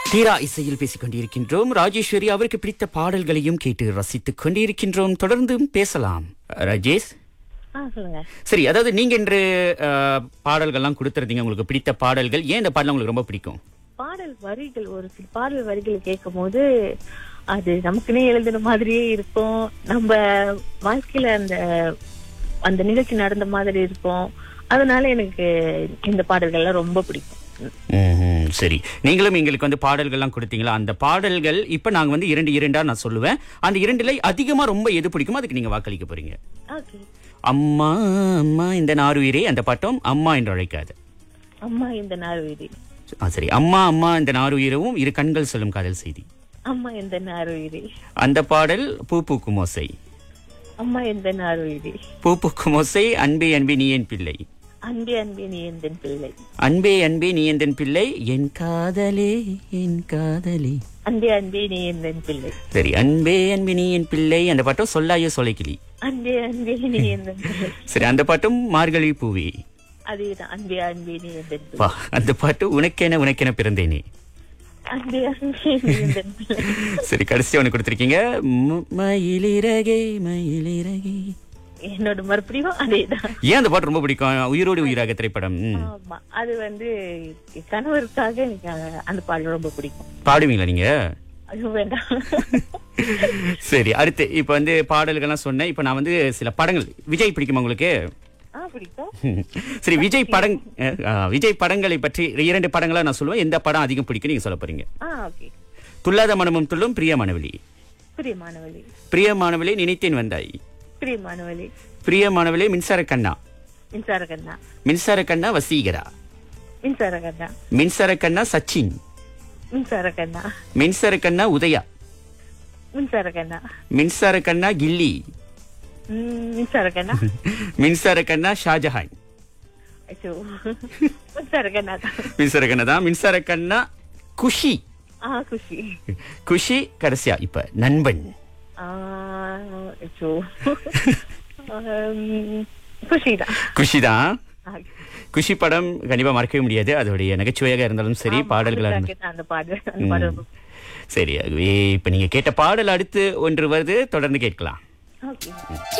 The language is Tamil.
தீரா இசையில் பேசிக் கொண்டிருக்கின்றோம் ராஜேஸ்வரி அவருக்கு பிடித்த பாடல்களையும் கேட்டு ரசித்துக் கொண்டிருக்கின்றோம் தொடர்ந்தும் பேசலாம் ராஜேஷ் ஆ சொல்லுங்க சரி அதாவது நீங்க இன்று அஹ், பாடல்கள்லாம் கொடுத்துருந்தீங்க உங்களுக்கு பிடித்த பாடல்கள் ஏன் இந்த பாடல் உங்களுக்கு ரொம்ப பிடிக்கும் பாடல் வரிகள் ஒரு சில பாடல் வரிகள் கேட்கும் போது அது நமக்குன்னே எழுதின மாதிரியே இருக்கும் நம்ம வாழ்க்கையில அந்த அந்த நிகழ்ச்சி நடந்த மாதிரி இருக்கும் அதனால எனக்கு இந்த பாடல்கள்லாம் ரொம்ப பிடிக்கும் ம்ஹும், சரி நீங்களும் எங்களுக்கு வந்து பாடல்கள்லாம் கொடுத்தீங்களா அந்த பாடல்கள் இப்ப நாங்க வந்து இரண்டு இரண்டா நான் சொல்லுவேன் அந்த இரண்டுல அதிகமா ரொம்ப எது பிடிக்குமோ அதுக்கு நீங்க வாக்களிக்க போறீங்க ஓகே அம்மா அம்மா இந்த நாருயிரே அந்த பாட்டம் அம்மா என்று அழைக்காது அம்மா இந்த நார்வீதி ஆ, சரி அம்மா அம்மா இந்த நாருயிரவும் இரு கண்கள் சொல்லும் காதல் செய்தி அம்மா இந்த நார்வீதி அந்த பாடல் பூ பூக்கும் ஓசை அம்மா இந்த நார்வீதி பூ பூக்கும் ஓசை அன்பே அன்பே நீ என் பிள்ளை அன்பே அன்பே நீ எந்தன் பிள்ளை அன்பே அன்பே நீ எந்தன் பிள்ளை என் காதலே என் காதலே அன்பே அன்பே நீ எந்தன் பிள்ளை சரி அன்பே அன்பே நீ என் பிள்ளை அந்த பாட்டம் சொல்லாயோ சொலைக்கிளி அன்பே அன்பே நீ எந்தன் பிள்ளை சரி அந்த பாட்டும் மார்கழி பூவே அதேதான் அன்பே அன்பே நீ எந்தன் பிள்ளை வா அந்த பாட்டு உனக்கென உனக்கென பிறந்தேனே அன்பே அன்பே நீ எந்தன் பிள்ளை சரி கடைசி ஒன்று கொடுத்துருக்கீங்க ம- மயிலிறகே மயிலிறகே என்னோட மறுபடியும் அதேதான் ஏன் அந்த பாட்டு ரொம்ப பிடிக்கும் உயிரோடு உயிராக திரைப்படம் ம். ஆமா அது வந்து என் கணவருக்காக எனக்கு அ- அந்த பாடல் ரொம்ப பிடிக்கும் பாடுவீங்களா நீங்க அது வேண்டாம் சரி அடுத்து இப்ப வந்து பாடல்கள்லாம் சொன்னேன் இப்ப நான் வந்து சில படங்கள் விஜய் பிடிக்குமா உங்களுக்கு ஆ பிடிக்கும் சரி விஜய் படங் அஹ், அஹ், விஜய் படங்களை பற்றி இரண்டு படங்களா நான் சொல்லுவேன் எந்த படம் அதிகம் பிடிக்கும் நீங்க சொல்ல போறீங்க ஆ ஓகே துல்லாத மனமும் துள்ளும் பிரியமானவழி பிரியமானவழி பிரியமானவளே நினைத்தேன் வந்தாய் பிரியமானவழி பிரியமானவளே மின்சார கண்ணா மின்சார கண்ணா மின்சார கண்ணா வசீகரா மின்சார கண்ணா மின்சார கண்ணா சச்சின் மின்சார கண்ணா மின்சார கண்ணா உதயா மின்சார கண்ணா மின்சார கண்ணா கில்லி ம், மின்சார கண்ணா மின்சார கண்ணா ஷாஜஹான் ஐயோ மின்சார கண்ணா தான் மின்சார கண்ணா தான் மின்சார கண்ணா குஷி ஆ குஷி குஷி கடைசியா இப்ப நண்பன் ஆ ஐயோ ஆம், குஷி தான் குஷி தான் ஆ, குஷி படம் கண்டிப்பா மறக்கவே முடியாது அதோடைய நகைச்சுவையாக இருந்தாலும் சரி ஆமா, பாடல்களா இருந்தாலும் அதுக்காக தான் அந்த பாடல் அந்த பாடல் ரொம்ப- சரி ஆகவே இப்ப நீங்க கேட்ட பாடல் அடுத்து ஒன்று வருது தொடர்ந்து கேட்கலாம் ஓகே